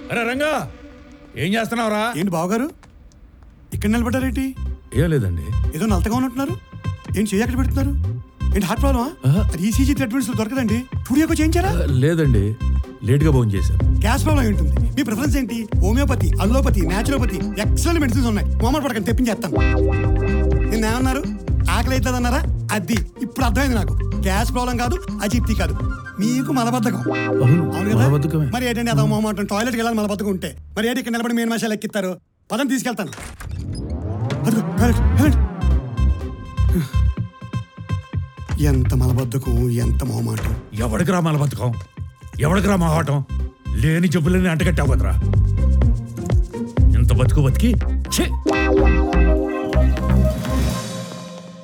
అరే రంగా ఏం చేస్తున్నావురా ఏంటి బావగారు ఇక్కడ నిలబడ్డారేంటి ఏం లేదండి ఏదో నల్లగా ఉన్నట్టున్నారు ఏంటి చేయి ఎక్కడ పెడుతున్నారు ఏంటి హార్ట్ ప్రాబ్లమా ఆహా. అది ఈసీజీ ట్రీట్మెంట్స్ దొరకదండి స్టూడియోకి చేయించారా ఆ, లేదండి లేట్గా ఫోన్ చేశాను గ్యాస్ ప్రాబ్లం ఏంటి ఉంటుంది మీ ప్రిఫరెన్స్ ఏంటి homeopathy allopathy naturopathy excellent medicines ఉన్నాయి మోమల్ పడకండి తెప్పించేస్తాను నిన్న ఏమన్నారు ఆకలి అవుతుందన్నారా అది ఇప్పుడు అర్థమైంది నాకు గ్యాస్ ప్రాబ్లం కాదు అజీప్తి కాదు మీకు మలబద్ధకం అవును అవును కదా మలబద్ధకమే. మరి ఏంటండి అదో మొహమాటం టాయిలెట్కి వెళ్ళాలి మలబద్ధకం ఉంటే మరి ఏంటి ఇక్కడ నిలబడి మెయిన్ మసాలా ఎక్కిస్తారు పదం తీసుకెళ్తాను అదిగో, వెళ్ళండి, వెళ్ళండి. ఎంత మలబద్ధకం ఎంత మొహమాటం ఎవడికి రా మలబద్ధకం ఎవడికి రా మొహాటం లేని జబ్బులని అంటగట్టావు కదరా ఇంత బతుకు బతికి